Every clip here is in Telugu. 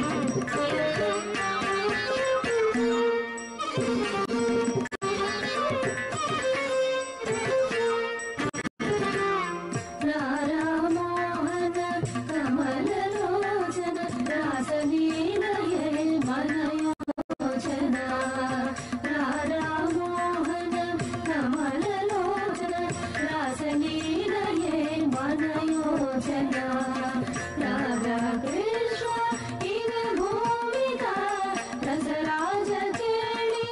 రారామోహన కమలలోచన రాసలీలయే మనయోచన రారామోహన కమలలోచన రాసలీలయే మనయోచన రాధా కృష్ణ ఇద భూమిక రసరాజ కేళి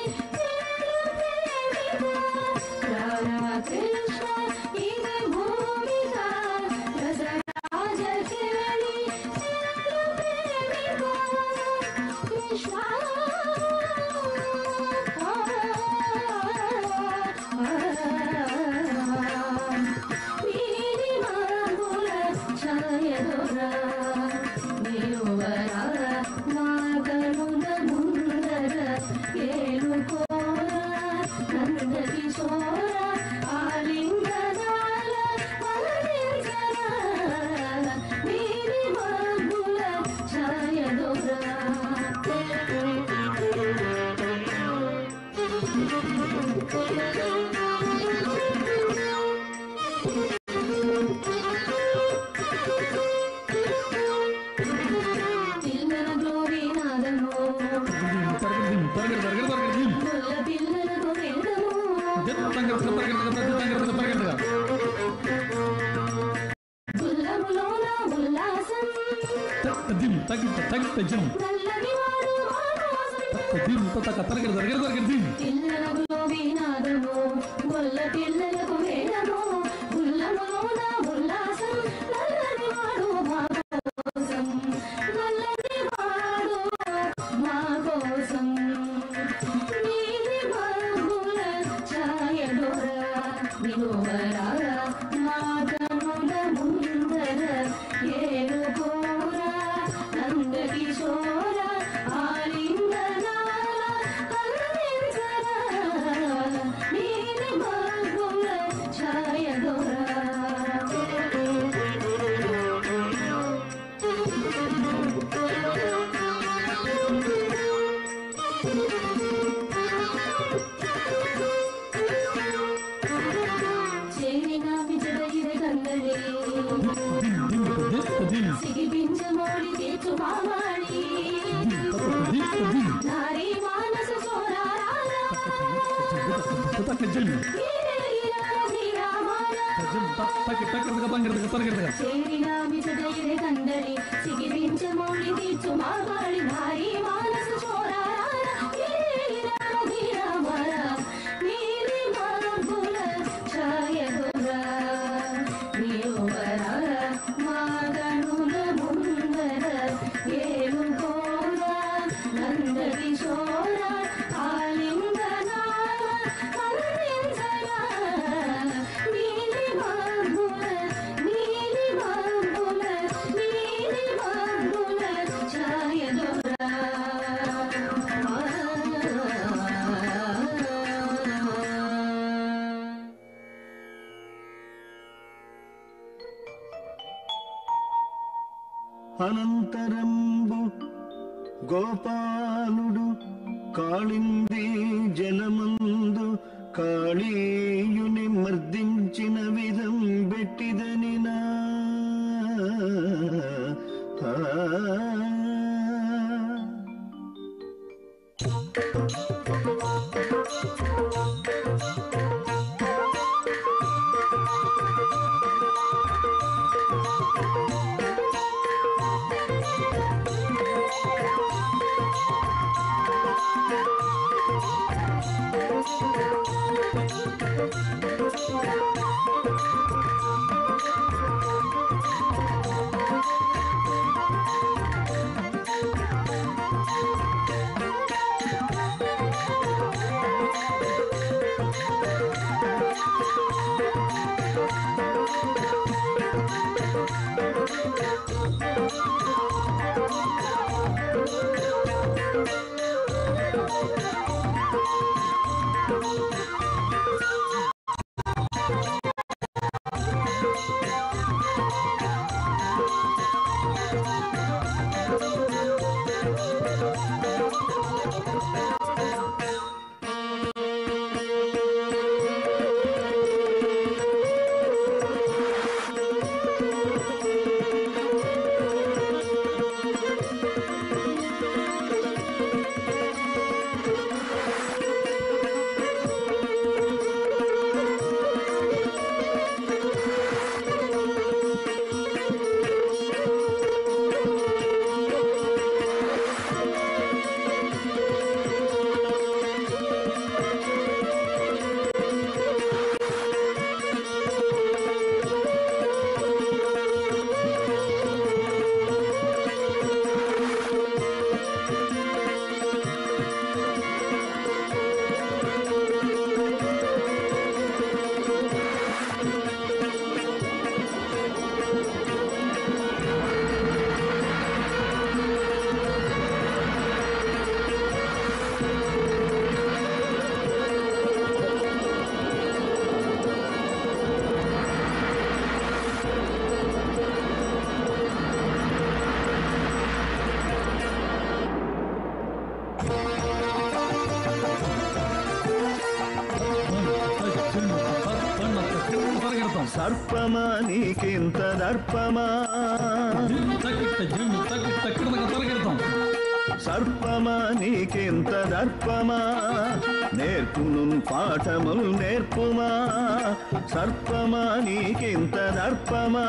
రాధా కృష్ణ ఇద భూమిక రసరాజ కేళి కృష్ణ వీరి మాగుల ఛాయదొరా నిలువరా మాగనుల ముందర ఏలుకోరా నందకి సోరా ఆలింగనాల పలరించరా వీరి మాగుల ఛాయదొరా పిల్లల గోవినాదము తరగతి తరగతి తరగతి తరగతి ముల్ల పిల్లలకు వేదము తరగతి తరగతి తరగతి తరగతి గుల్లములోన ఉల్లాసం తగ్గిం తగ్గి తగ్గి తగ్గిం నల్లని వాడు మానసం తగ్గిం తగ్గ తరగతి తరగతి తరగతి పిల్లలకు గోవినాదము ముల్ల పిల్లలకు వేదము గుల్లములోన ఉల్లాసం నల్లని వాడు మా కోసం నల్లని వాడు మా కోసం నీలి మబ్బుల ఛాయడోరా నిలువరా మా కనుల ముందర ఏలుకోరా నందకిశోర ఆలింగనాల కరుణించరా నీలి మబ్బుల చేరిన విజయ ఇది కందళి దిం దిం తగ్గి తగ్గిం సిగిపించ మోడి తీర్చు మామాడి తగ్గి తగ్గి నారీ మానస చోరారాల తగ్గి తగ్గి తగ్గి తగ్గి తరగతి చేరిన విజయ కందళి సిగిపించ మోడి తీర్చు మామాడి నారీ మానస చోరారాల నీలి మార్పుల ఛాయగురా నీవరా మాగణుల ముందర ఏలుకోరా నందకిశోర ఆలింగనాల కరుణించరా నీలి మార్పుల నీలి మార్పుల నీలి మార్పుల ఛాయదురా అనంతరంబు గోపాలుడు కాళింది జలమందు కాళీయుని మర్దించిన విధం బెట్టిదని నా ఆ సర్పమా నీకింత దర్పమా దిమ్మ తక్కిట జిమ్మ తక్కిట కిడదక తరగెడతాం సర్పమా నీకింత దర్పమా నేర్పును పాఠములు నేర్పుమా సర్పమా నీకింత దర్పమా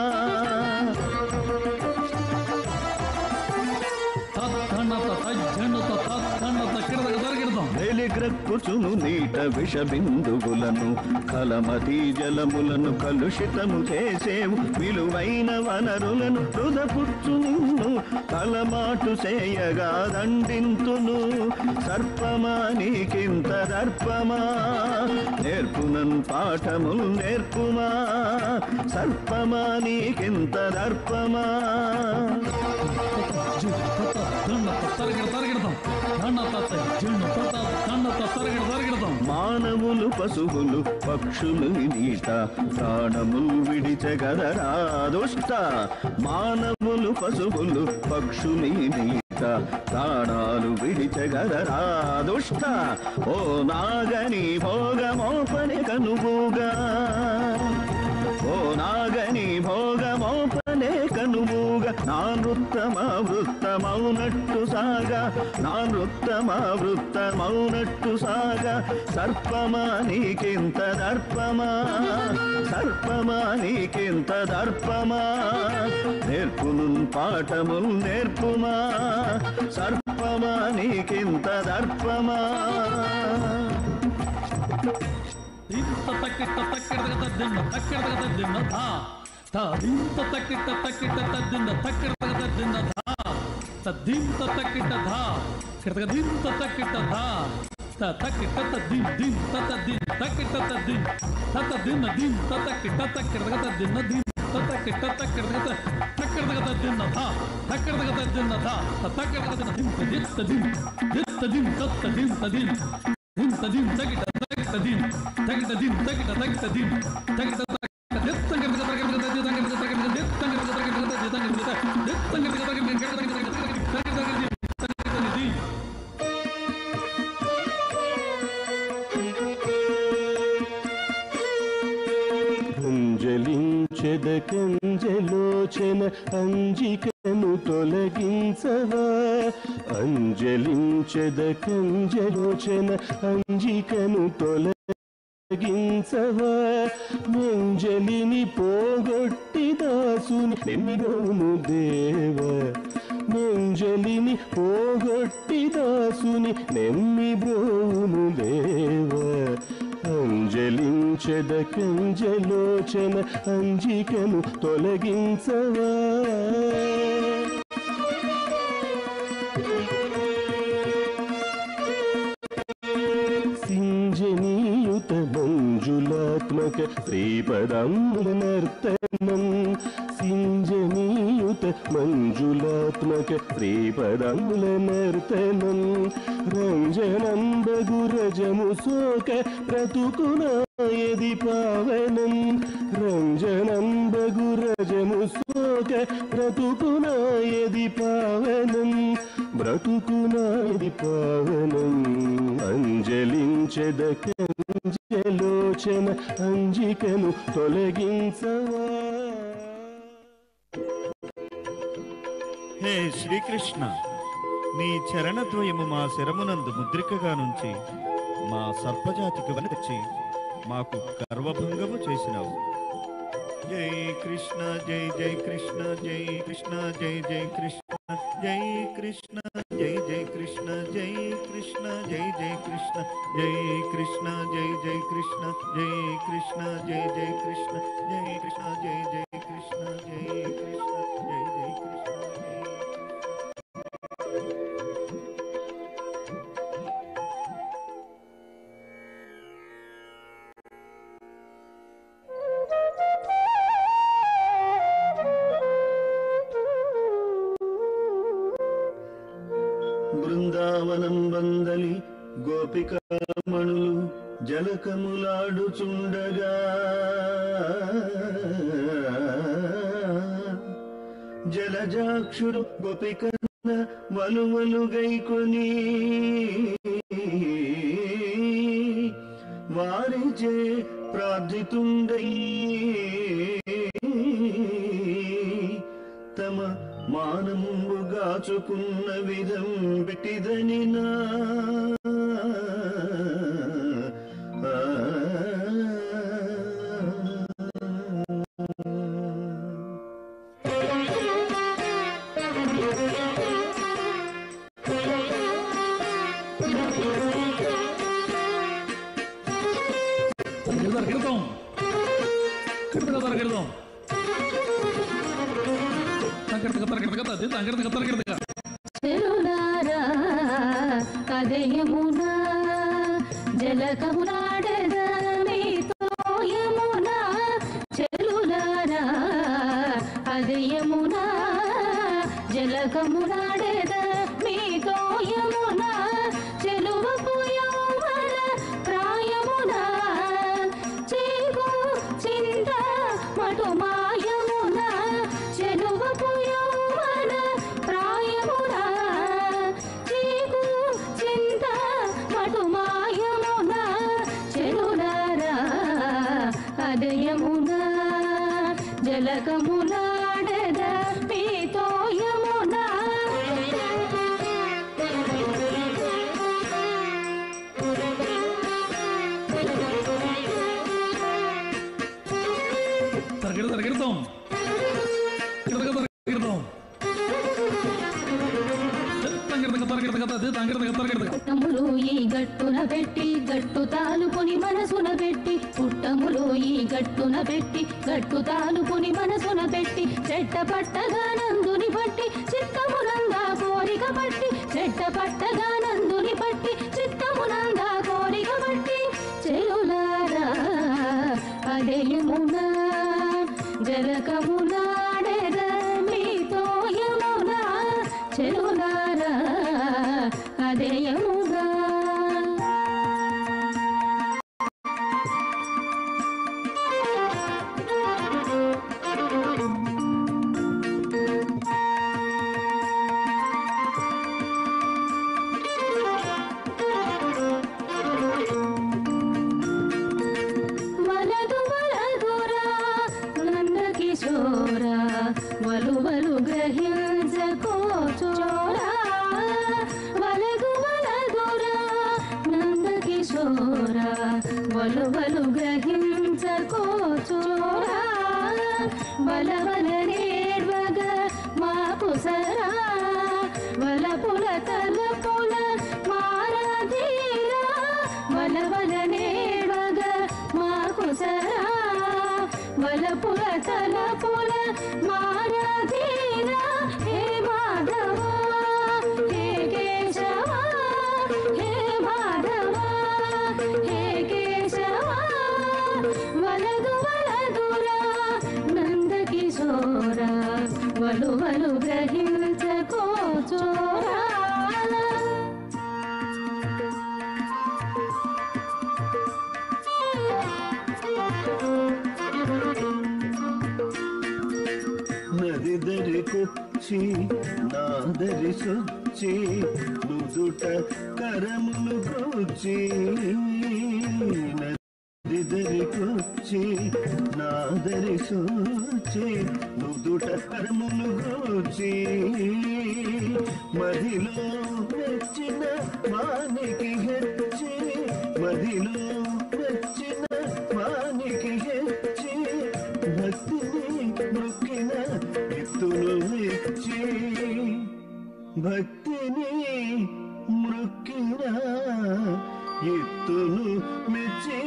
తత్తన్నత తజ్జన్నత తత్తన్నత కిడదక తరగెడతాం వెలిగ్రక్కుచును నీట విష బిందువులను కలమతి జలములను కలుషితము చేసేవు విలువైన వనరులను హృదపుచ్చు నిన్ను తలమాటు చేయగా దండింతును సర్పమా నీకింత దర్పమా నేర్పునన్ పాఠములు నేర్పుమా సర్పమా నీకింత దర్పమా జిమ్మ తత్త దన్నత తరగెడ తరగెడతాం దన్న తత్త జిమ్మ తత్త దన్నత తరగెడ తరగెడతాం మానవులు పశువులు పక్షులు నీట ప్రాణములు విడిచగదరా దుష్ట మానవులు పశువులు పక్షులు నీట ప్రాణాలు విడిచగదరా దుష్ట ఓ నాగని భోగమోపని కనుబూగా ఓ నాగని భోగమోపనే కనుమూగ నా నృత్తమా వృత్తమౌనట్టు సాగా నా నృత్తమా వృత్తమౌనట్టు సాగా సర్పమా నీకింత దర్పమా సర్పమా నీకింత దర్పమా నేర్పును పాఠములు నేర్పుమా సర్పమా నీకింత దర్పమా ఇంత తక్కిట తక్కిడదక తద్దిన్న తక్కిడదక తద్దిన్న ధా తా ఇంత తక్కిట తక్కిట తద్దిన్న తక్కిడదక తద్దిన్న ధా తద్దింత తక్కిట ధా కిడదక దింత తక్కిట ధా త తక్కిట తద్దిన్ దిన్ తతద్దిన్ తక్కిట తద్దిన్ తతద్దిన్న దిన్ తతక్కిట తక్కిడదక తద్దిన్న దిన్ తతక్కిట తక్కిడదక తక్కిడదక తద్దిన్న ధా తక్కిడదక తద్దిన్న ధా తక్కిడదక తద్దిన్న దిన్ దిత్త దిన్ దిత్త దిన్ తత్త దిన్ తదిన్ దిన్ తదిన్ తగిట తగిట దిన్ తగిట దిన్ తగిట తగిట దిన్ తగిట అంజలించెద కంజలోచన అంజికను తొలగించవా అంజలించెద కంజలోచన అంజికను తొలగించవా మెంజలిని పోగొట్టి దాసుని నెమ్మిగోను దేవ మెంజలిని పోగొట్టి దాసుని నెమ్మి బ్రోను దేవ అంజలించద కంజలోచన అంజికను తొలగించవా సింజనీయుత మంజులాత్మక శ్రీపదముల నర్తనం సింజనీయుత మంజులాత్మక శ్రీపదముల నర్తనం రంజనం బగురజము సోక బ్రతుకునాయది పావనం రంజనం బగురజము సోక బ్రతుకునాయది పావనం బ్రతుకునాయది పావనం అంజలించెద కంజలోచన అంజికను తొలగించవా హే శ్రీకృష్ణ నీ చరణద్వయము మా శరమునందు ముద్రికగా నుంచి మా సర్పజాతికి వనకొచ్చి మాకు గర్వభంగము చేసినావు జై కృష్ణ జై జై కృష్ణ జై కృష్ణ జై జై కృష్ణ జై కృష్ణ జై జై కృష్ణ జై కృష్ణ జై జై కృష్ణ జై కృష్ణ జై జై కృష్ణ జై కృష్ణ జై జై కృష్ణ జై కృష్ణ జై జై కృష్ణ జై కృష్ణ జై జై కృష్ణ జై బృందావనం వందలి గోపికామణులు జలకములాడుచుండగా జలజాక్షుడు గోపికన్న వలువలు గైకొని వారిచే ప్రార్థితుండై మానముగాచుకున్న విధం బిటిదని నా తరగెడతారు గిడతాం గిడతగా తరగెడదాం తగ్గడతగా తరగడతగా తద్ది తగ్గడతగా తరగడతగా చెరులారా అదయమునా జలకమునాడద మీతో యమునా చెరులారా అదయమునా జలకమునాడద మీతో యమునా చెలువపు యౌవన ప్రాయమునా చేగు చింత మటు మాయమునా చెలువపు యౌవన ప్రాయమునా చీకు చింత మటు మాయమునా చెలులారా అదయమునా జలకములాడద మీతో యమునా తరగడ తరగడతాం గిడతగా తరగడతాం తగ్గడతగా తరగడతగా తద్ది తగ్గడతగా తరగడతగా పుట్టములు ఈ గట్టున పెట్టి గట్టు తాలుకొని మనసున పెట్టి పుట్టములు ఈ గట్టున పెట్టి గట్టు తాలుకొని మనసున పెట్టి చెట్ట పట్టగా నందుని పట్టి చిత్తమునందా కోరిక పట్టి చెట్ట పట్టగా నందుని పట్టి చిత్తమునందా కోరిక పట్టి చెలులారా అదేయమునా జలకమునాడెద మీతో యమునా చెలులారా అదేయముగా వలదు వలదురా నంద కిశోరా వలువలు గ్రహించకోచోరా వలదు వలదురా నంద కిశోరా వలువలు గ్రహించకోచోరా వలవల నేర్వగ మాకు సరా వలపుల తలపుల మారాధీరా వలవల నేర్వగ మాకు సరా వలపుల తలపుల మారాధీరా హే మాధవా హే కేశవా హే మాధవా హే కేశవా వలదు వలదురా నంద కిశోరా వలు వలు గ్రహించకోచోరా నది దరికొచ్చి నాదరి సొచ్చి నుదుట కరములు కూర్చి నది దరికొచ్చి నాదరి సొచ్చి నుదుట కరములు కూర్చి మదిలో మెచ్చిన మానికి హెచ్చి మదిలో మెచ్చిన మానికి హెచ్చి భక్తిని మొక్కిన ఎత్తును మెచ్చి భక్తిని మృక్కిన ఎత్తును మెచ్చి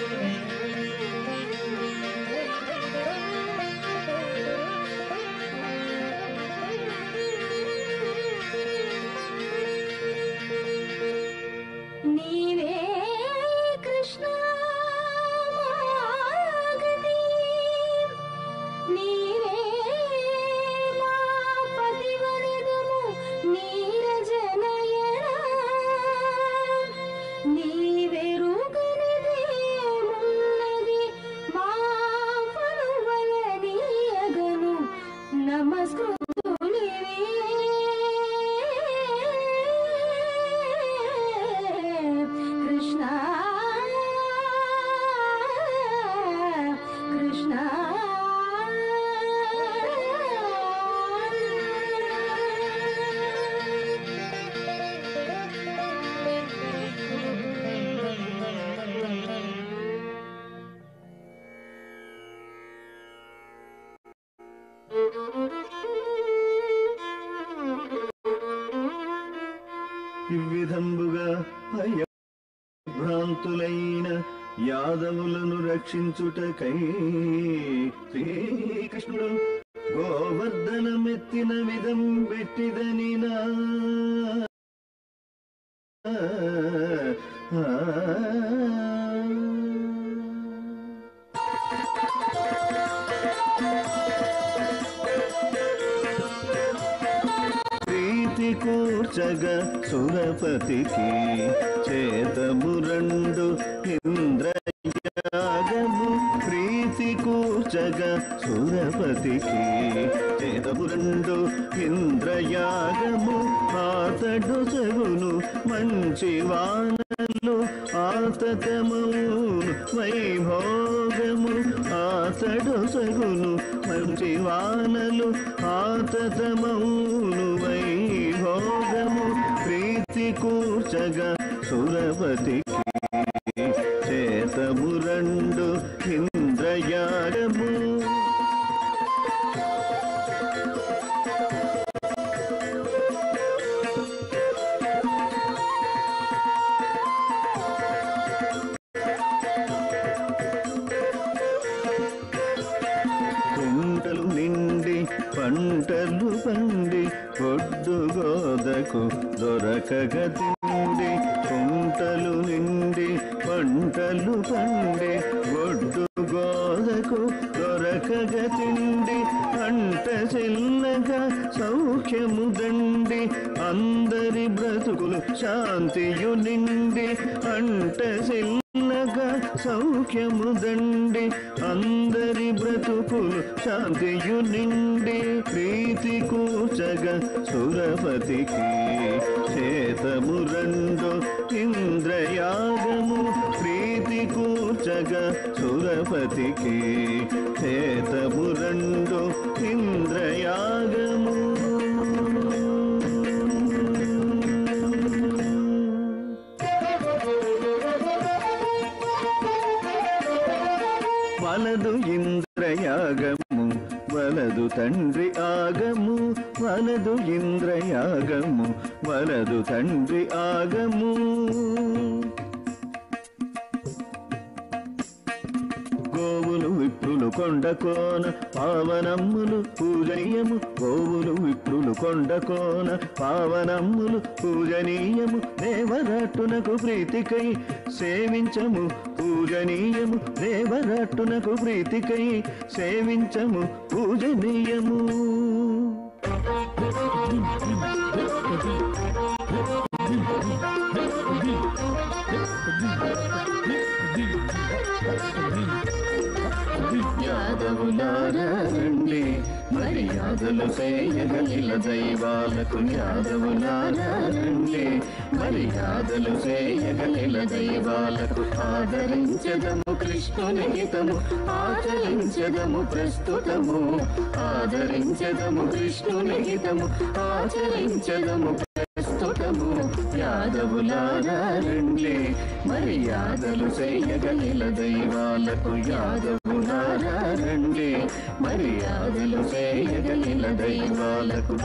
ఆ ఇవ్విధంబుగా భయ భ్రాంతులైన యాదవులను రక్షించుటకై శ్రీకృష్ణుడు గోవర్ధనమెత్తిన విధం పెట్టిదనినా ప్రీతి కూర్చగ సురపతికి చేతము రెండు ఇంద్రయాగము ప్రీతి కూర్చగ సురపతికి చేతము రెండు ఇంద్రయాగము ఆతడు సగును మంచి వానలు ఆతతమౌను వైభోగము ఆతడు సగును మంచి వానలు ఆతతమౌను వైభోగము ప్రీతి కూర్చగా సురపతికి చేతము రెండు ఇంద్రయాగము కుంటలు నిండి పంటలు పండి ఒడ్డు గోదకు దొరకగ తిండి కుంటలు నిండి పంటలు పండి ఒడ్డు గోదకు దొరకగ తిండి పంట చెల్లగా సౌఖ్యము దండి అందరి బ్రతుకులు శాంతియు నిండి అంట చిన్నగా సౌఖ్యము దండి అందరి బ్రతుకులు శాంతియు నిండి ప్రీతి కూచగా సురపతికి చేతము రెండు ఇంద్రయాగము ప్రీతి కూచగా సురపతికి చేతము రెండు ఇంద్రయాగము వలదు ఇంద్రయాగము వలదు తండ్రి ఆగము వలదు ఇంద్రయాగము వలదు తండ్రి ఆగము గోవులు విప్రులు కొండ కోన పావనమ్ములు పూజనీయము గోవులు విప్రులు కొండ కోన పావనమ్ములు పూజనీయము దేవరట్టునకు ప్రీతికై సేవించము పూజనీయము దేవరట్టునకు ప్రీతికై సేవించము పూజనీయము యాదవులారా రండి మర్యాదలు చేయగలిల దైవాలకు యాదవులారా రండి మర్యాదలు చేయగలిల దైవాలకు ఆదరించదము కృష్ణుని హితము ఆచరించదము ప్రస్తుతము ఆదరించదము కృష్ణుని హితము ఆచరించదము ప్రస్తుతము యాదవులారా రండి మర్యాదలు చేయగలిల దైవాలకు యాదవులారా రండి మర్యాదలు చేయగలిల దైవాలకు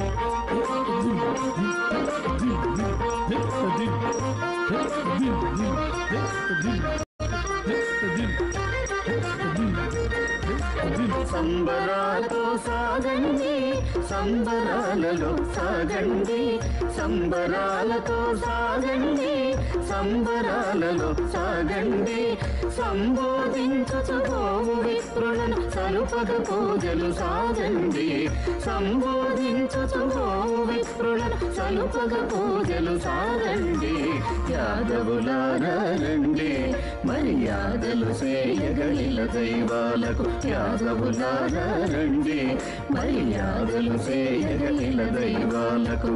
సంబరాలతో సాగండి సంబరాలలో సాగండి సంబరాలతో సాగండి సంబరాలలో సాగండి సంబోధించుచుకోము విప్రులను సలుపగ పూజలు సాగండి సంబోధించుచుకోము విప్రులను సలుపగ పూజలు సాగండి యాదవులారా రండి మర్యాదలు చేయగలిల దైవాలకు యాదవులారా రండి మర్యాదలు చేయగలిల దైవాలకు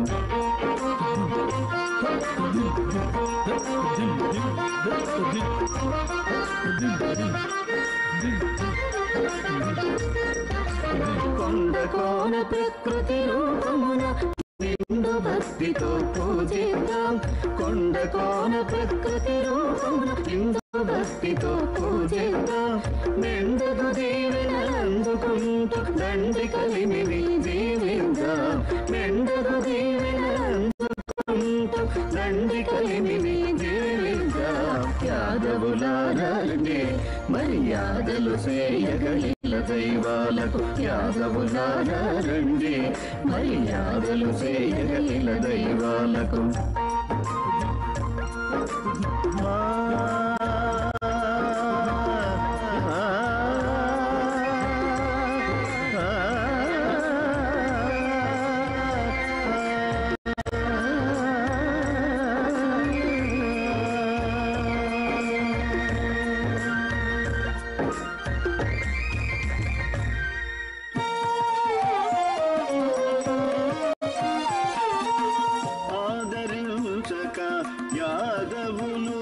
కొండ కోన ప్రకృతి రూపమున నిండు భక్తితో పూజిద్దాం కొండ కోన ప్రకృతి రూపమున నిండు భక్తితో పూజిద్దాం మెండగు దీవెనలందుకుంటూ దండి కలిమిని జీవిద్దాం మెండగు దీవెనలందుకుంటూ రండి కలిమిని జీవిద్దాం యాదవులారండి మర్యాదలు చేయగ ఇళ్ళ దైవాలకు యాదవులారండి మర్యాదలు చేయగ ఇళ్ళ దైవాలకు ఆదరించక యాదవులు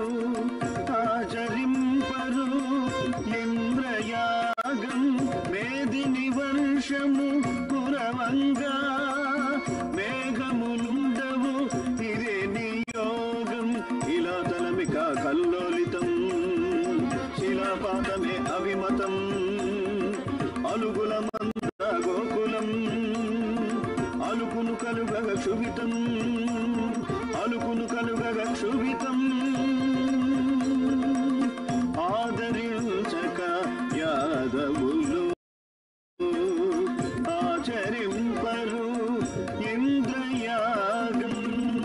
ఆచరింపరు ఇంద్రయాగం మేదిని వర్షము కురవంగా మేఘములుండవు ఇదే నియోగం ఇలా తలమిక కల్లోలితం శిలాపాతమే అవిమతం అలుగుల మంద గోకులం అలుకును కలుగగ క్షుభితం అలుకును కలుగగ క్షుభితం ఆదరించక యాదవులు ఆచరింపరు ఇంద్రయాగం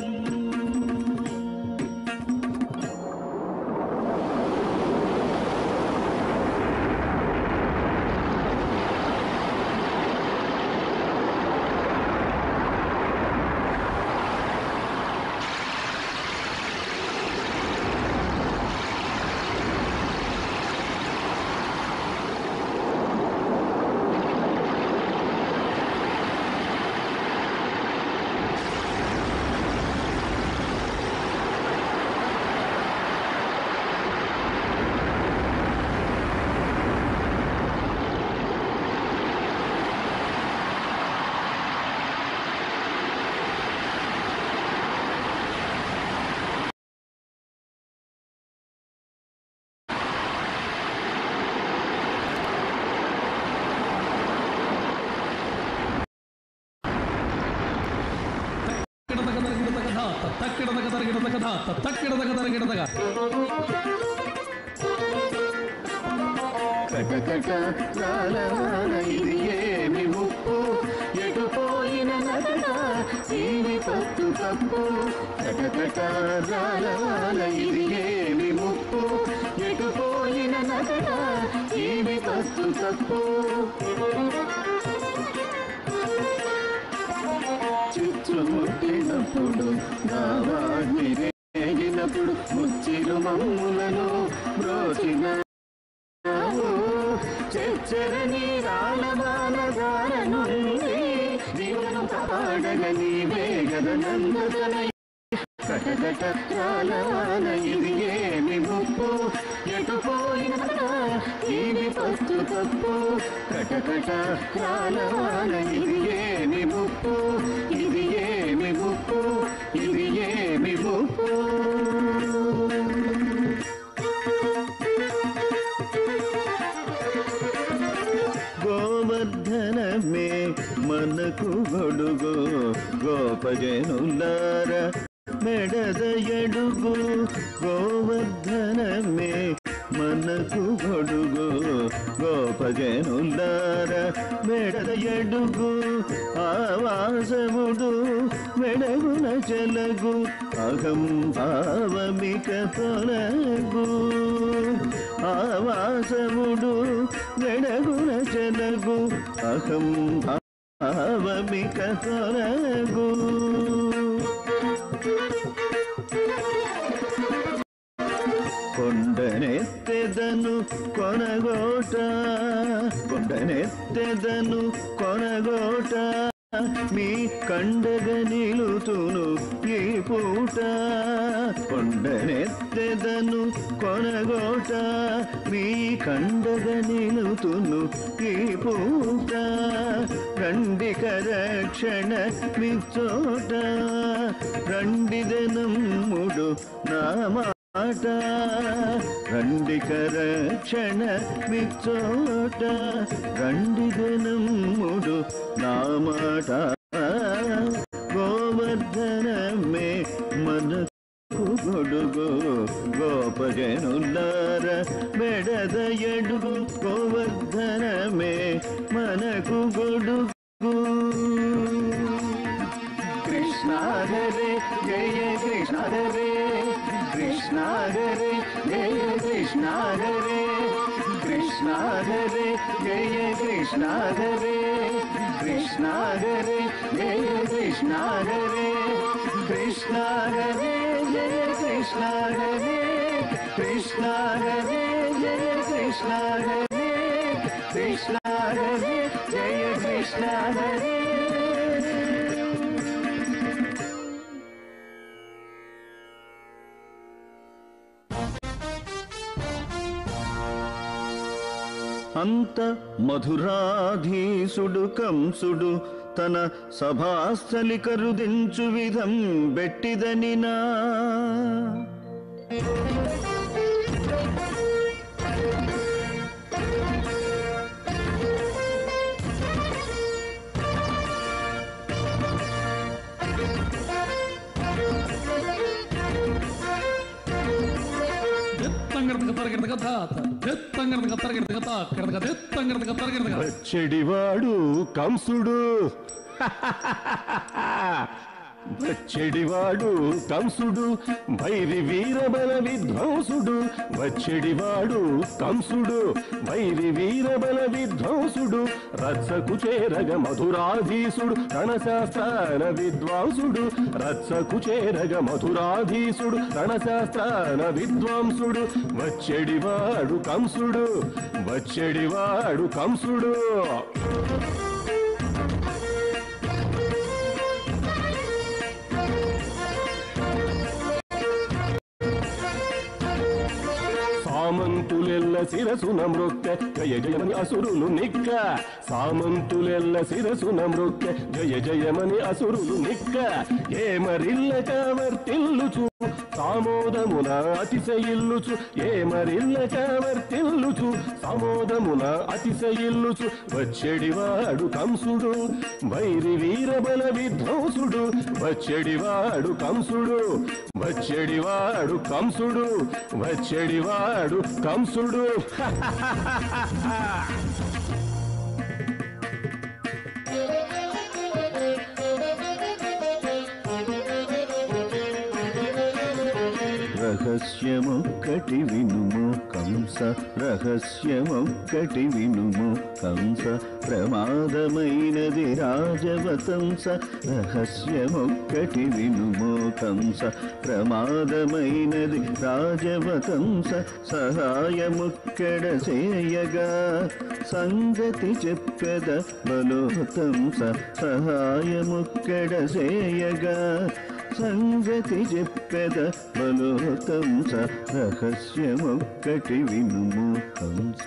కటకట రాలవాన ఇది ఏమి ముప్పు ఎటు పోయిన నటన జీవి పత్తు తప్పు కటకట రాలవాన ఇది ఏమి ముప్పు ఎటు పోయిన నటన జీవి పత్తు తప్పు చుట్టుముట్టినప్పుడు నా వాడిని రేగినప్పుడు ముచ్చిరు మమ్ములను బ్రోచిన చెచ్చరని రాలబాలగార నుండి జీవనం కాపాడగ నీవే గదనందనై కటకట రాలవాన ఇది ఏమి ముప్పు ఎటు పోయిన ఇది పత్తు తప్పు కటకట రాలవాన ఇది ఏమి ముప్పు ఇది ఏమి ముప్పు ఇది ఏమి ముప్పు గోవర్ధనమే మనకు గొడుగు గోపజనులార మెడద ఎడుగు గోవర్ధనమే మనకు గొడుగు గోపజనులార మెడద ఎడుగు ఆవాసముడు మెడగున చెలగు అహం భావమిక తొలగు ఆవాసముడు మెడగున చెలగు అహం భావమిక తొలగు కొండనెత్తెదను కొనగోట కొండనెత్తెదను కొనగోట మీ కండగ నిలుతును ఈ పూట కొండనెత్తెదను కొనగోట మీ కండగ నిలుతును ఈ పూట రండిక రక్షణ మిచ్చోట రండిదనమ్ముడు నా మాట రండిక రక్షణ మిచ్చోట రండిదనమ్ముడు నా మాట గోవర్ధనమే మే మనకు గొడుగు గోపజనులార మెడదయడుగు గోవర్ధనమే మనకు గొడుగు కృష్ణ హరే జయ కృష్ణ హరే కృష్ణ హరే జయ కృష్ణ హరే కృష్ణ హరే జయ కృష్ణ హరే కృష్ణ హరే జయ కృష్ణ హరే కృష్ణ హరే జయ కృష్ణ హరే కృష్ణ హరే జయ కృష్ణ హరే కృష్ణ హరే జయ కృష్ణ హరే అంత మధురాధీసుడు కంసుడు తన సభాస్థలి కరుదించు విధం బెట్టిదనినా ఎత్తంగడతక తరగడతక తాత ఎత్తంగడతక తరగడతక తాకడతక ఎత్తంగడతక తరగడతక వచ్చెడివాడు కంసుడు వచ్చెడివాడు కంసుడు భైరి వీరబల విధ్వంసుడు వచ్చెడివాడు కంసుడు భైరి వీరబల విధ్వంసుడు రత్సకు చేరగ మధురాధీసుడు రణశాస్త్రాన విద్వాంసుడు రత్సకు చేరగ మధురాధీసుడు రణశాస్త్రాన విద్వాంసుడు వచ్చెడివాడు కంసుడు వచ్చెడివాడు కంసుడు సామంతులెల్ల శిరసున మృక్క జయ జయమని అసురులు నిక్క సామంతులెల్ల శిరసున మృక్క జయ జయమని అసురులు నిక్క ఏమరిల్ల కావర్తిల్లుచు సామోదమున అతిశయిల్లుచు ఏమరిల్ల కావర్తిల్లుచు సామోదమున అతిశయిల్లుచు వచ్చెడివాడు కంసుడు వైరి వీరబల విధ్వంసుడు వచ్చెడివాడు కంసుడు వచ్చెడివాడు కంసుడు వచ్చెడివాడు కంసుడు రహస్యమొక్కటి వినుము కంస రహస్యమొక్కటి వినుము కంస ప్రమాదమైనది రాజవతంస రహస్యమొక్కటి వినుము కంస ప్రమాదమైనది రాజవతంస సహాయముక్కడ చేయగా సంగతి చెప్పెద బలోతంస సహాయముక్కడ చేయగా సంగతి చెప్పెద బలోతంస రహస్యమొక్కటి వినుము కంస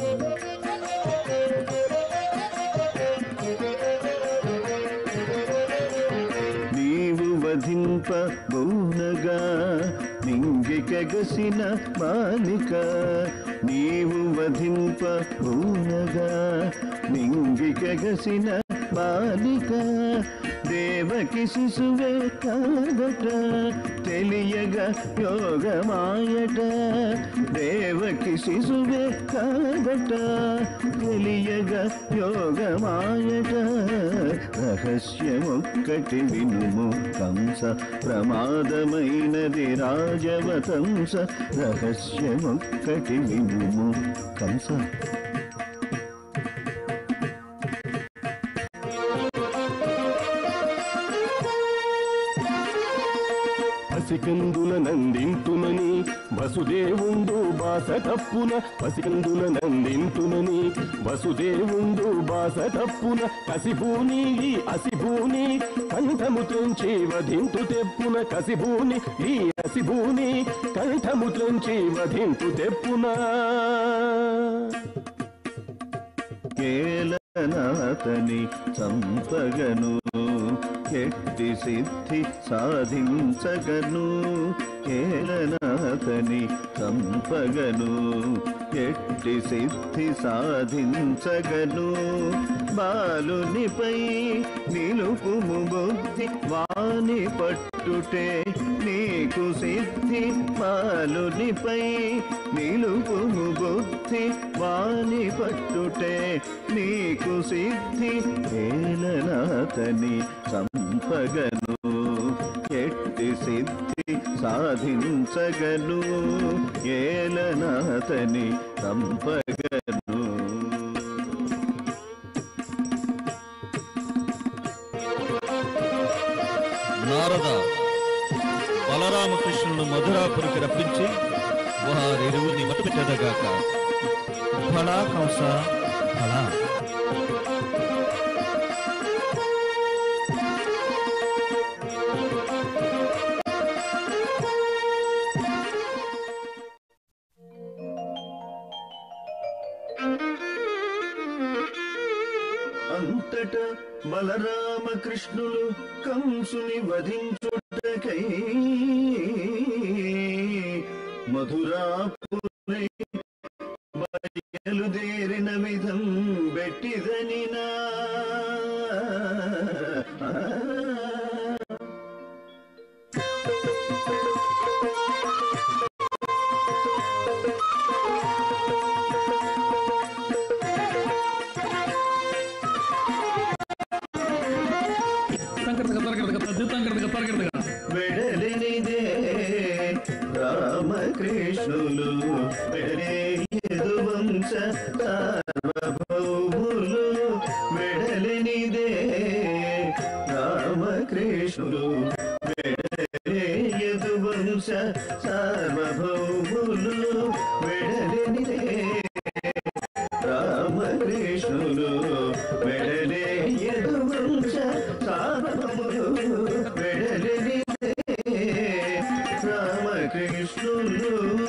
నీవు వధింప బౌనగా నింగికెగసిన బాలిక నీవు వధింప బౌనగా నింగికెగసిన బాలిక దేవకి శిశువే కాదట తెలియగా యోగమాయట దేవకి శిశువే కాదట తెలియగా యోగమాయట రహస్యమొక్కటి వినుము కంస ప్రమాదమైనది రాజవతంస రహస్యమొక్కటి వినుము కంస పసికందుల నందింతునని వసుదేవుండు బాస తప్పున పసికందుల నందింతునని వసుదేవుండు బాస తప్పున కసిభూని ఈ అసిభూని కంఠము త్రెంచి వధింతు తెప్పున కసిభూని ఈ అసిభూని కంఠము త్రెంచి వధింతు తెప్పున కేలనాథని చంపగను ఎట్టి సిద్ధి సాధించగను కేలనాథని చంపగను ఎట్టి సిద్ధి సాధించగను బాలునిపై నిలుపుము బుద్ధి వాని పట్టు పట్టుటే నీకు సిద్ధి బాలునిపై నిలుపుము బుద్ధి వాని పట్టుటే నీకు సిద్ధి ఏలనాతని సంపగను ఎట్టి సిద్ధి సాధించగను ఏలనాతని సంపగను నారద బలరామకృష్ణులను మధురాపురికి రప్పించి వారిరువుని మట్టుపెట్టదగాక ఫలా కంస ఫలా అంతట బలరామకృష్ణులు కంసుని వధించుటకై మధురాపురి బయలుదేరిన విధం బెట్టిదనినా సంకటక తరగడక తద్ది తంకడక తరగడక వెడలినిదే రామకృష్ణులు వెడలే యదువంశ సార్వభౌములు వెడలినిదే రామకృష్ణులు వెడలే యదువంశ సార్వభౌములు వెడలినిదే రామకృష్ణులు వెడలే యదువంశ సార్వభౌములు వెడలినిదే రామకృష్ణులు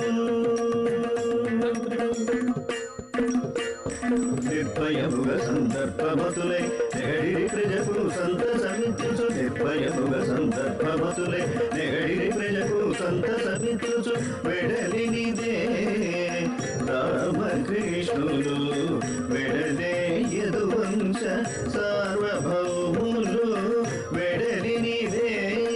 నిర్భయముగ సందర్భమతులై నెగడిరి ప్రజకు సంతసమించుచు నిర్భయముగ సందర్భమతులై నెగడిరి ప్రజకు సంతసమించుచు వెడలినిదే రామకృష్ణులు వెడలే యదువంశ సార్వభౌములు వెడలినిదే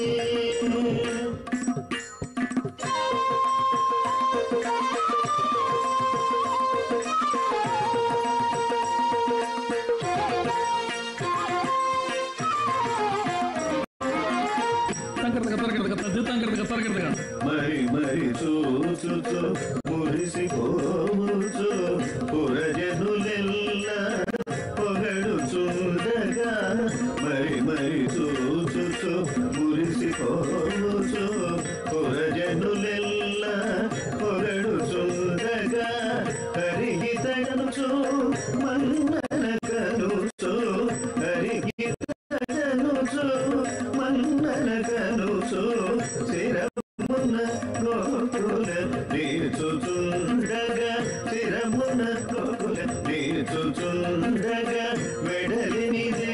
సంకటక తరగడక తద్ది తంకడక తరగడక మరి మరి చూచుచు మురిసిపోవచ్చు పురజనులెల్ల పొగడు చూడగా మరి మరి చూచుచు మురిసిపోవచ్చు పురజనులెల్ల పొగడు చూడగా కరిగి తగనుచు మన్నన కనుచు కరిగి తగనుచు మన్నన కనుచు శిరమున గోకుల నీచుచుండగా శిరమున గోకుల నీచుచుండగా వెడలినిదే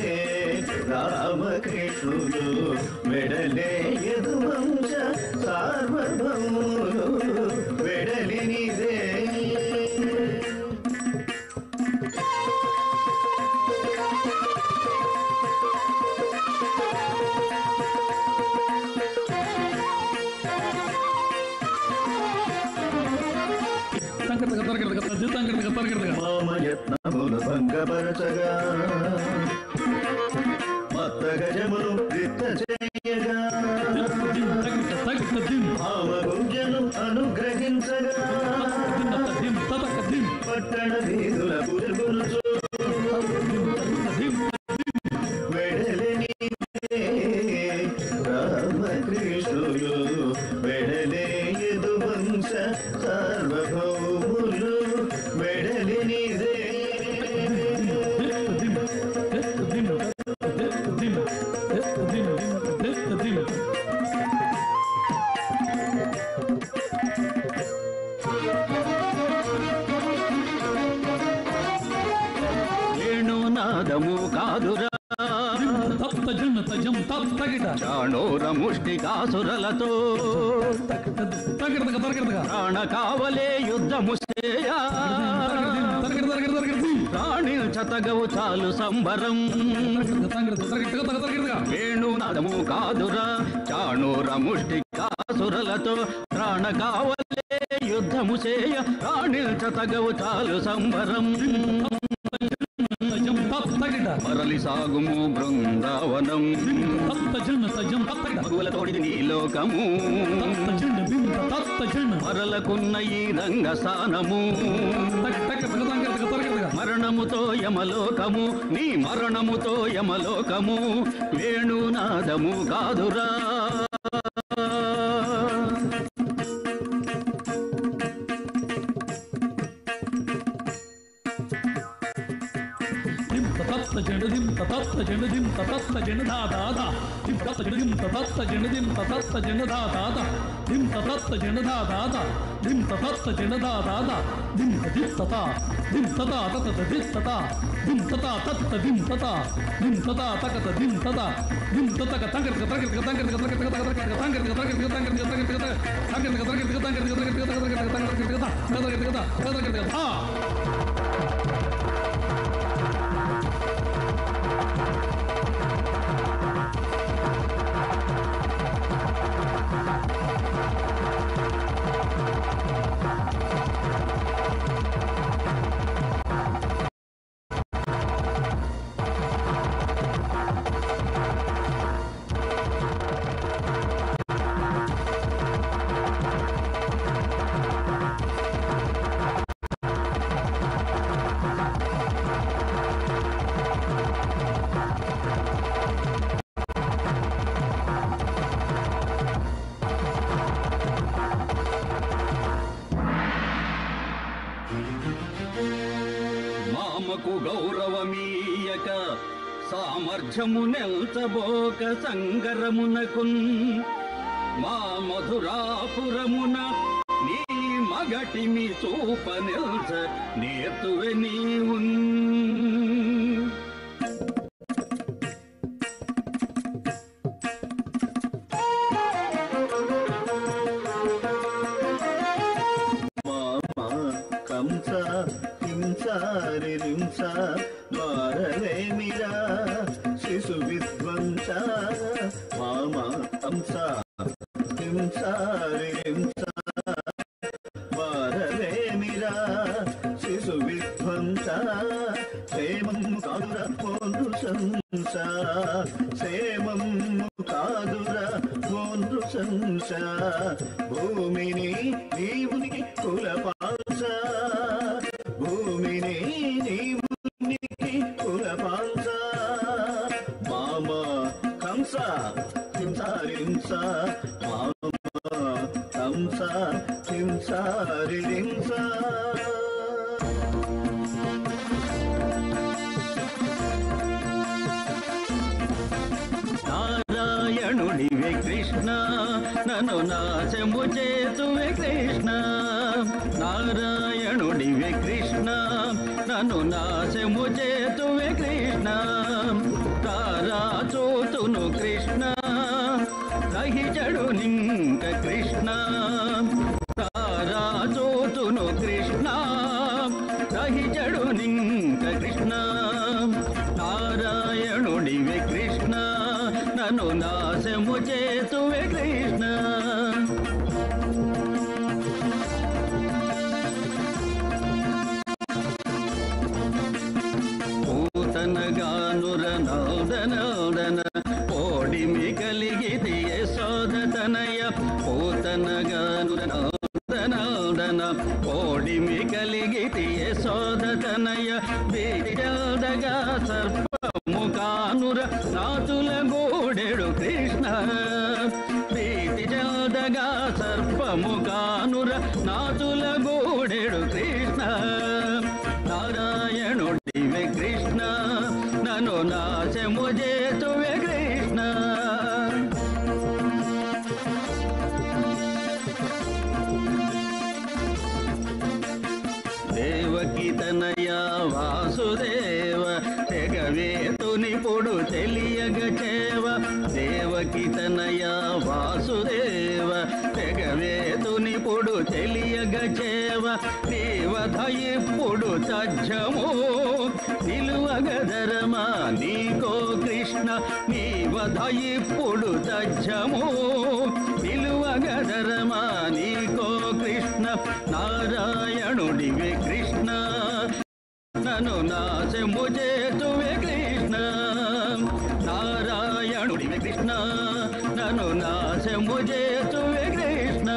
రామకృష్ణుడు వెడలే యదువంశ సార్వభౌములు వెడలినిదే సంకటక తరగడక తద్ది తంకడక తరగడక మామయత్నములు భంగపరచగా మత్త గజమును విత్త చేయగా దిన్ తగిట తగిట దిన్ భావభుజను అనుగ్రహించగా దిన్న తదిన్ తదక దిన్ పట్టణ వీధుల పురుగులుచు దిన్ వెడలిని రామకృష్ణులు వెడలే యదువంశ సార్వభౌములు వెడలినిదే దిన్ దిన్ దిన్ దిన్ దిన్ వేణునాదము కాదురా తప్త జన్న జం తప్ తగిట చాణూర ముష్టికాసురలతో తగిట తగిట తగిట ప్రాణ కావలే యుద్ధము చేయ తగిట తగిట తగిట ప్రాణి చతగవు చాలు సంబరం తగిట తగిట తగిట వేణునాదము కాదురా చాణూర ముష్టికాసురలతో ప్రాణ కావలే యుద్ధము చేయ ప్రాణి చతగవు చాలు సంబరం జం తప్ తగిట మరలి సాగుము బృందావనం తత్త జన్ తజం తప్ తగిట మగులతోడిది నీ లోకము తత్త జన్ బిం తత్త జన్ మరలకున్న ఈ రంగస్థానము తగిట తగిట తగిట తగిట మరణముతో యమలోకము నీ మరణముతో యమలోకము వేణునాదము కాదురా దిం తత్త జన దిం తత్త జన దిం తత్త జన దా దా దా దిం తత్త జన దిం తత్త జన దిం తత్త జన దా దా దా దిం తత్త జన దా దా దా దిం తత్త జన దా దా దా దిం దిం తత దిం తత తత దిం తత దిం తత తత్త దిం తత దిం తత తకత దిం తత దిం తతక తంగర్ తంగర్ తంగర్ తంగర్ తంగర్ తంగర్ తంగర్ తంగర్ తంగర్ తంగర్ తంగర్ తంగర్ తంగర్ ఆ మామకు గౌరవమీయక సామర్థ్యము నెల్చబోక సంగరమునకున్ మా మధురాపురమున నీ మగటిమి చూప నిల్చ నేర్తువె నీవున్ మామ కంస హింస రిరింస ద్వారవేమిరా శిశు విధ్వంస మామ కంస హింస రిరింస ద్వారవేమిరా శిశు విధ్వంస క్షేమం కాదుర పోను సంస క్షేమం కాదుర పోను సంస భూమిని నీవునికి కులపాంస భూమిని నీవునికి కులపాంస మామ కంస హింసారింస మామ కంస హింసారింస నారాయణుడివే కృష్ణ నన్ను నాశము చేతువే కృష్ణ నారాయణుడివే కృష్ణ నన్ను నాశము చేతువే కృష్ణ తారా చూతును కృష్ణ రహిచడు నింక కృష్ణ తారా చూతును కృష్ణ రహిచడు నింక కృష్ణ నారాయణుడివే కృష్ణ నన్ను నాశము చేతువే కృష్ణ పూతనగానుర నౌదనౌదన ఓడిమి కలిగిది యశోదతనయ పూతనగానుర నౌదనౌదన ఓడిమి కలిగిది యశోదతనయ బీజదగా సర్పము కానుర నాతుల గోడెడు కృష్ణ ప్రీతి జల్దగా సర్పము కానుర నాతుల గోడెడు కృష్ణ నారాయణుడివే కృష్ణ నన్ను నాశము చేతువే కృష్ణ దేవకి తనయ వాసుదేవ తెగవేతుని పొడు తెలియగ చేవ దేవకి తనయ వాసుదేవ తెగవేతుని పొడు తెలియగ చేవ దేవత ఇప్పుడు తజ్జము నిలువగదరమా నీకో కృష్ణ నీవధ ఇప్పుడు తజ్జము నిలువగదరమా నీకో కృష్ణ నారాయణుడివి కృష్ణ నన్ను నాశము చేతువే కృష్ణ నారాయణుడివి కృష్ణ నన్ను నాశము చేతువే కృష్ణ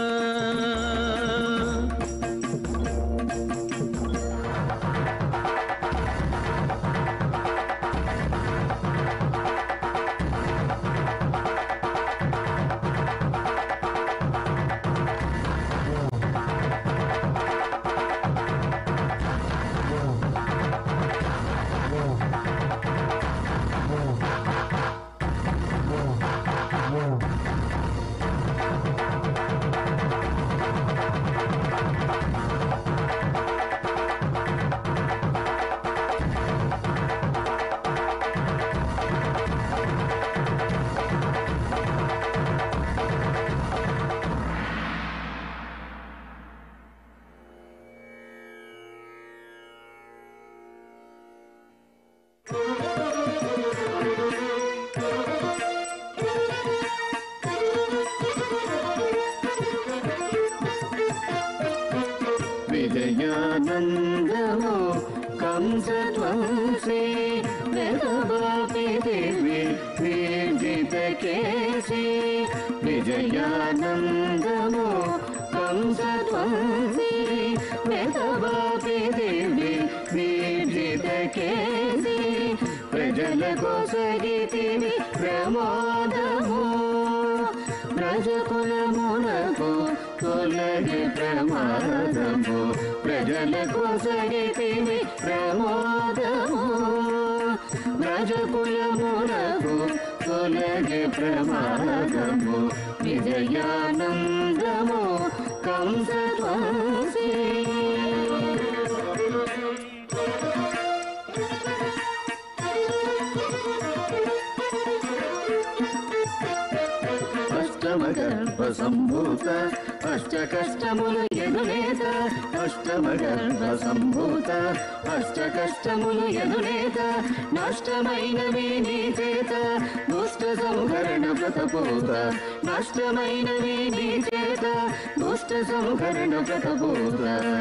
విజయానందము కంసధ్వంసే వెదవాపి దేవి వీర్జిత కేసి విజయానందము కంసధ్వంసే వెదవాపి దేవి వీర్జిత కేసి ప్రజలకు సగితివి ప్రమాదము ప్రజకులమునకు తొలగి ప్రమాదము ప్రజలకు సరితివి ప్రమాదము ప్రజకులమునకు తొలగి ప్రమాదము విజయానందము కంసధ్వంసే అష్టమ గర్భ సంభూత అష్ట కష్టములు ఎదులేత అష్టమ గర్భ సంభూత అష్ట కష్టములు ఎదులేత నష్టమైనవి నీ చేత దుష్ట సంహరణ వ్రతపూత నష్టమైనవి నీ చేత దుష్ట సంహరణ వ్రతపూత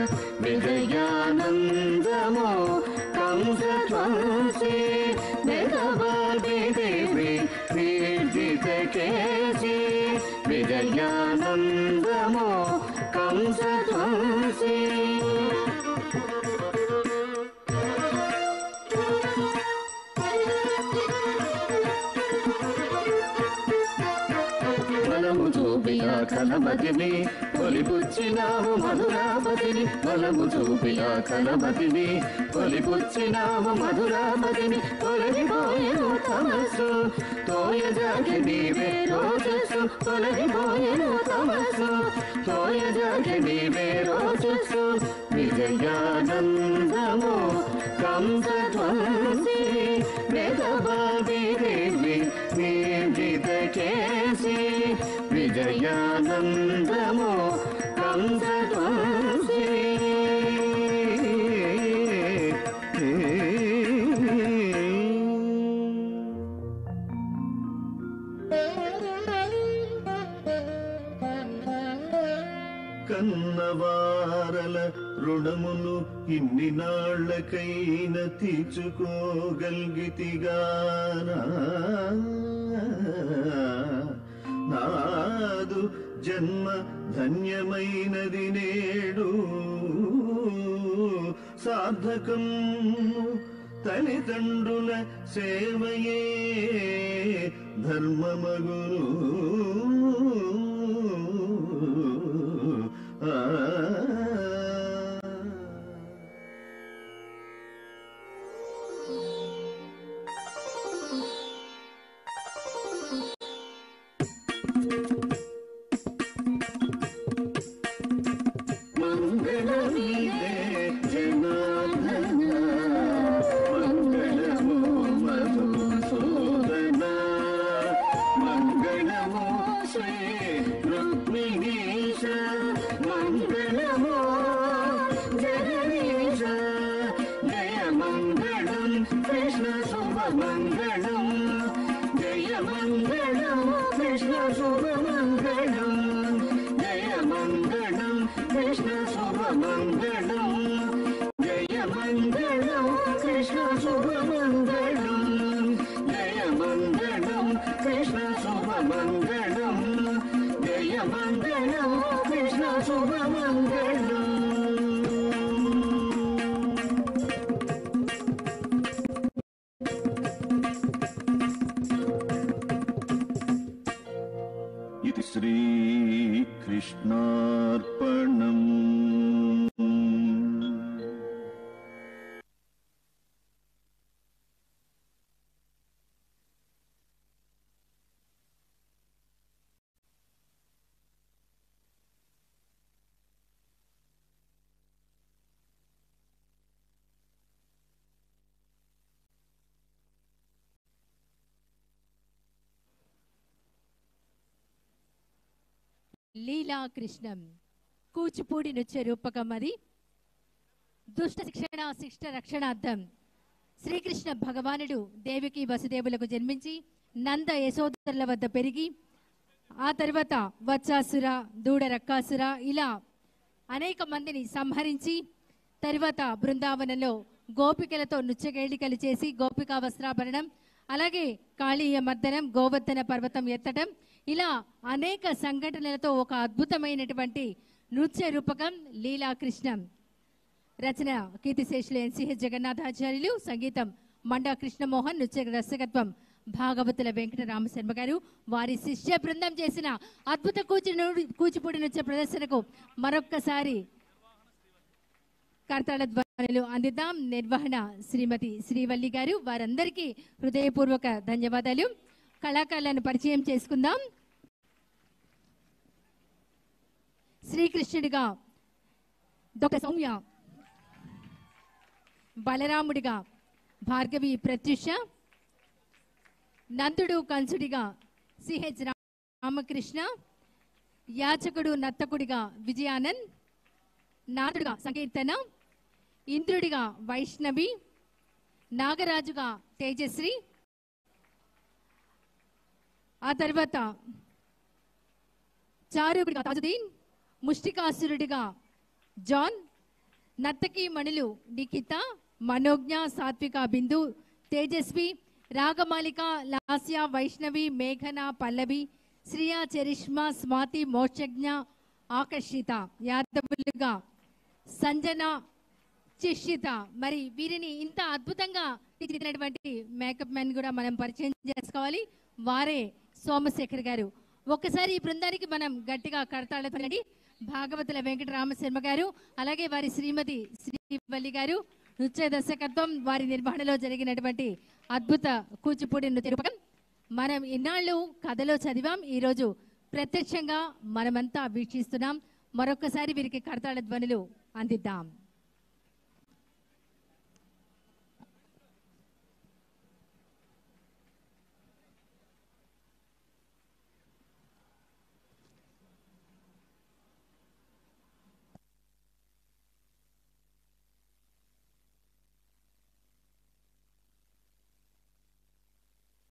విజయానందము కంసధ్వంసే భగవతి దేవి వీర్జిత కేసి విజయానందము కంసధ్వంసే బలము చూపియ కలమతిని కొలిపుచ్చినావు మధురాపతిని బలము చూపియ కలమతిని కొలిపుచ్చినావు మధురాపతిని తొలగిపోయేను తమస్సు తోయజాగి నీవే రోజస్సు తొలగిపోయేను తమస్సు తోయజాగి నీవే రోజస్సు విజయానందము కంసధ్వంసి వేదబాబి దేవి నిర్జిత కేసి విజయానందము కంసధ్వంసి కన్నవారల రుణమును ఇన్ని నాళ్ళకైన తీర్చుకోగల్గితిగానా నాదు జన్మ ధన్యమైనది నేడు సార్థకం తల్లిదండ్రుల సేవయే ధర్మమగును ఆ మంగళమీదే జనార్దన మంగళము మధుసూదన శుభమంగళం జయ మంగళం కృష్ణ శుభమంగళం జయ మంగళం కృష్ణ శుభమంగళం జయ మంగళం కృష్ణ శుభమంగళం ఇది శ్రీకృష్ణార్పణం లీలా కృష్ణం కూచిపూడి నృత్య రూపకం అది దుష్ట శిక్షణ శిష్ట రక్షణార్థం శ్రీకృష్ణ భగవానుడు దేవికి వసుదేవులకు జన్మించి నంద యశోదరుల వద్ద పెరిగి ఆ తర్వాత వత్సాసుర దూడ రక్కాసుర ఇలా అనేక మందిని సంహరించి తర్వాత బృందావనంలో గోపికలతో నృత్యకేళికలు చేసి గోపికా వస్త్రాభరణం అలాగే కాళీయ మర్దనం గోవర్ధన పర్వతం ఎత్తడం ఇలా అనేక సంఘటనలతో ఒక అద్భుతమైనటువంటి నృత్య రూపకం లీలాకృష్ణం రచన కీర్తిశేషులు ఎన్సిహెచ్ జగన్నాథాచార్యులు సంగీతం మండా కృష్ణమోహన్ నృత్య దర్శకత్వం భాగవతుల వెంకట రామశర్మ గారు వారి శిష్య బృందం చేసిన అద్భుత కూచి కూచిపూడి నృత్య ప్రదర్శనకు మరొక్కసారి కర్తాళ ధ్వనులు అందిద్దాం నిర్వహణ శ్రీమతి శ్రీవల్లి గారు వారందరికీ హృదయపూర్వక ధన్యవాదాలు కళాకారులను పరిచయం చేసుకుందాం శ్రీకృష్ణుడిగా దొక సౌమ్య బలరాముడిగా భార్గవి ప్రత్యుష నందుడు కంసుడిగా సిహెచ్ రామకృష్ణ యాచకుడు నత్తకుడిగా విజయానంద్ నాదుడిగా సంకీర్తన ఇంద్రుడిగా వైష్ణవి నాగరాజుగా తేజశ్రీ ఆ తర్వాత చారుడిగా తాజుద్దీన్ ముష్టికాసురుడిగా జాన్ నర్తకి మణులు నిఖిత మనోజ్ఞ సాత్విక బిందు తేజస్వి రాగమాలిక లాస్య వైష్ణవి మేఘన పల్లవి శ్రియా చరిష్మా స్వాతి మోక్షజ్ఞ ఆకర్షిత యాదవులుగా సంజన చిషిత మరి వీరిని ఇంత అద్భుతంగా తీర్చిదిద్దినటువంటి మేకప్ మ్యాన్ కూడా మనం పరిచయం చేసుకోవాలి వారే సోమశేఖర్ గారు ఒక్కసారి ఈ బృందానికి మనం గట్టిగా కడతాళండి భాగవతుల వెంకట రామశర్మ గారు అలాగే వారి శ్రీమతి శ్రీవల్లి గారు నృత్య దర్శకత్వం వారి నిర్వహణలో జరిగినటువంటి అద్భుత కూచిపూడి నృత్య రూపకం మనం ఇన్నాళ్ళు కథలో చదివాం ఈరోజు ప్రత్యక్షంగా మనమంతా వీక్షిస్తున్నాం మరొకసారి వీరికి కడతాళ ధ్వనులు అందిద్దాం